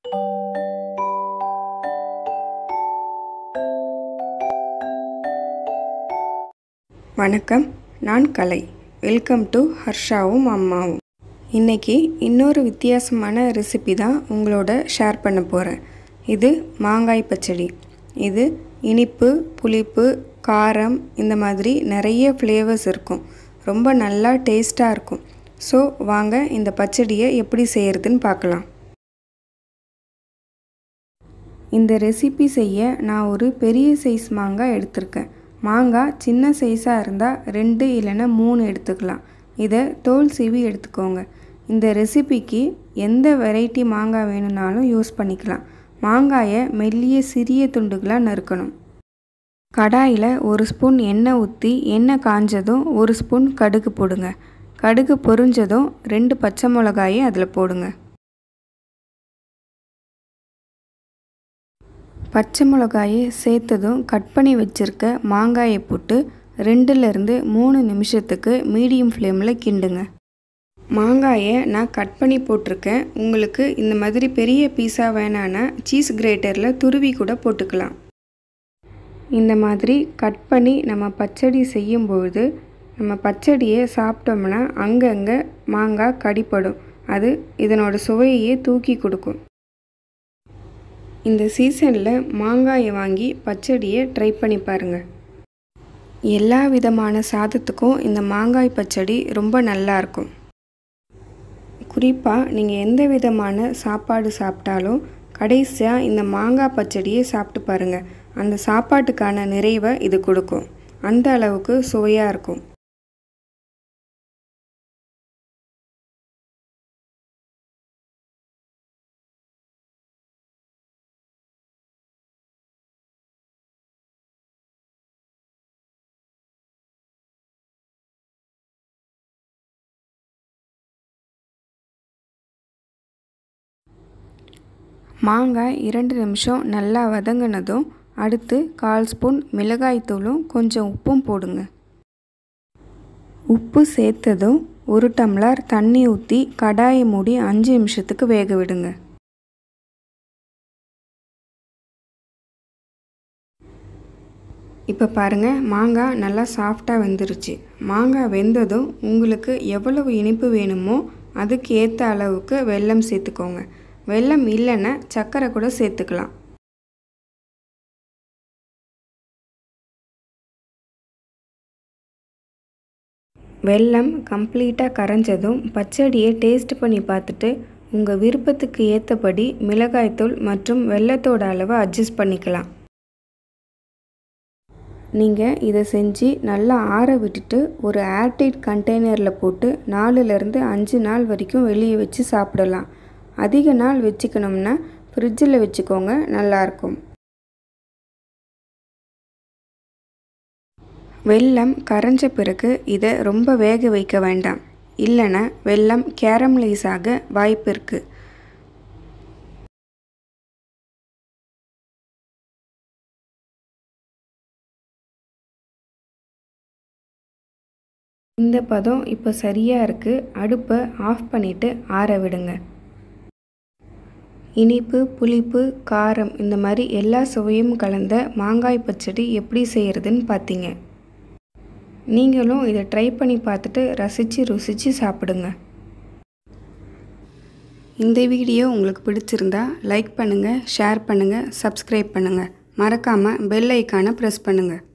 வணக்கம் நான் கலை welcome to ஹர்ஷாவும் அம்மாவும் இன்றைக்கி இன்னொரு வித்தியாசமான ரெசிபி தான் உங்களோட ஷேர் பண்ண போகிறேன் இது மாங்காய் பச்சடி இது இனிப்பு புளிப்பு காரம் இந்த மாதிரி நிறைய ஃப்ளேவர்ஸ் இருக்கும் ரொம்ப நல்லா டேஸ்ட்டாக இருக்கும் ஸோ வாங்க இந்த பச்சடியை எப்படி செய்கிறதுன்னு பார்க்கலாம் இந்த ரெசிபி செய்ய நான் ஒரு பெரிய சைஸ் மாங்காய் எடுத்திருக்கேன் மாங்காய் சின்ன சைஸாக இருந்தால் ரெண்டு இல்லைன்னா மூணு எடுத்துக்கலாம் இதை தோல் சீவி எடுத்துக்கோங்க இந்த ரெசிபிக்கு எந்த வெரைட்டி மாங்காய் வேணும்னாலும் யூஸ் பண்ணிக்கலாம் மாங்காயை மெல்லிய சிறிய துண்டுகளாக நறுக்கணும் கடாயில் ஒரு ஸ்பூன் எண்ணெய் ஊற்றி எண்ணெய் காஞ்சதும் ஒரு ஸ்பூன் கடுகு போடுங்க கடுகு பொரிஞ்சதும் ரெண்டு பச்சை மிளகாயை அதில் போடுங்க பச்சை மிளகாயை சேர்த்ததும் கட் பண்ணி வச்சுருக்க மாங்காயை போட்டு ரெண்டுலேருந்து மூணு நிமிஷத்துக்கு மீடியம் ஃப்ளேமில் கிண்டுங்க மாங்காயை நான் கட் பண்ணி போட்டிருக்கேன் உங்களுக்கு இந்த மாதிரி பெரிய பீஸாக வேணான்னா சீஸ் கிரேட்டரில் துருவி கூட போட்டுக்கலாம் இந்த மாதிரி கட் பண்ணி நம்ம பச்சடி செய்யும்பொழுது நம்ம பச்சடியை சாப்பிட்டோம்னா அங்கங்கே மாங்காய் கடிப்படும் அது இதனோட சுவையையே தூக்கி கொடுக்கும் இந்த சீசனில் மாங்காயை வாங்கி பச்சடியை ட்ரை பண்ணி பாருங்கள் எல்லா விதமான சாதத்துக்கும் இந்த மாங்காய் பச்சடி ரொம்ப நல்லாயிருக்கும் குறிப்பாக நீங்கள் எந்த விதமான சாப்பாடு சாப்பிட்டாலும் கடைசியாக இந்த மாங்காய் பச்சடியை சாப்பிட்டு பாருங்கள் அந்த சாப்பாட்டுக்கான நிறைவை இது கொடுக்கும் அந்த அளவுக்கு சுவையாக இருக்கும் மாங்காய் இரண்டு நிமிஷம் நல்லா வதங்கினதும் அடுத்து கால் ஸ்பூன் மிளகாய்த்தூளும் கொஞ்சம் உப்பும் போடுங்க உப்பு சேர்த்ததும் ஒரு டம்ளர் தண்ணி ஊற்றி கடாயை மூடி அஞ்சு நிமிஷத்துக்கு வேக விடுங்க இப்போ பாருங்கள் மாங்காய் நல்லா சாஃப்டாக வெந்துருச்சு மாங்காய் வெந்ததும் உங்களுக்கு எவ்வளவு இனிப்பு வேணுமோ அதுக்கு ஏற்ற அளவுக்கு வெல்லம் சேர்த்துக்கோங்க வெல்லம் இல்லைன்னா சர்க்கரை கூட சேர்த்துக்கலாம் வெல்லம் கம்ப்ளீட்டாக கரைஞ்சதும் பச்சடியை டேஸ்ட் பண்ணி பார்த்துட்டு உங்கள் விருப்பத்துக்கு ஏற்றபடி மிளகாய்த்தூள் மற்றும் வெல்லத்தோட அளவை அட்ஜஸ்ட் பண்ணிக்கலாம் நீங்கள் இதை செஞ்சு நல்லா ஆற விட்டுட்டு ஒரு ஏர்டைட் கண்டெய்னரில் போட்டு நாலுலேருந்து அஞ்சு நாள் வரைக்கும் வெளியே வச்சு சாப்பிடலாம் அதிக நாள் வச்சுக்கணும்னா ஃப்ரிட்ஜில் வச்சுக்கோங்க நல்லாயிருக்கும் வெல்லம் கரைஞ்ச பிறகு இதை ரொம்ப வேக வைக்க வேண்டாம் இல்லைன்னா வெல்லம் கேரமலைஸ் ஆக வாய்ப்பு இருக்குது இந்த பதம் இப்போ சரியாக இருக்குது அடுப்பை ஆஃப் பண்ணிவிட்டு ஆற விடுங்க இனிப்பு புளிப்பு காரம் இந்த மாதிரி எல்லா சுவையும் கலந்த மாங்காய் பச்சடி எப்படி செய்கிறதுன்னு பார்த்தீங்க நீங்களும் இதை ட்ரை பண்ணி பார்த்துட்டு ரசித்து ருசித்து சாப்பிடுங்க இந்த வீடியோ உங்களுக்கு பிடிச்சிருந்தா லைக் பண்ணுங்கள் ஷேர் பண்ணுங்கள் சப்ஸ்கிரைப் பண்ணுங்கள் மறக்காமல் பெல் ஐக்கானை ப்ரெஸ் பண்ணுங்கள்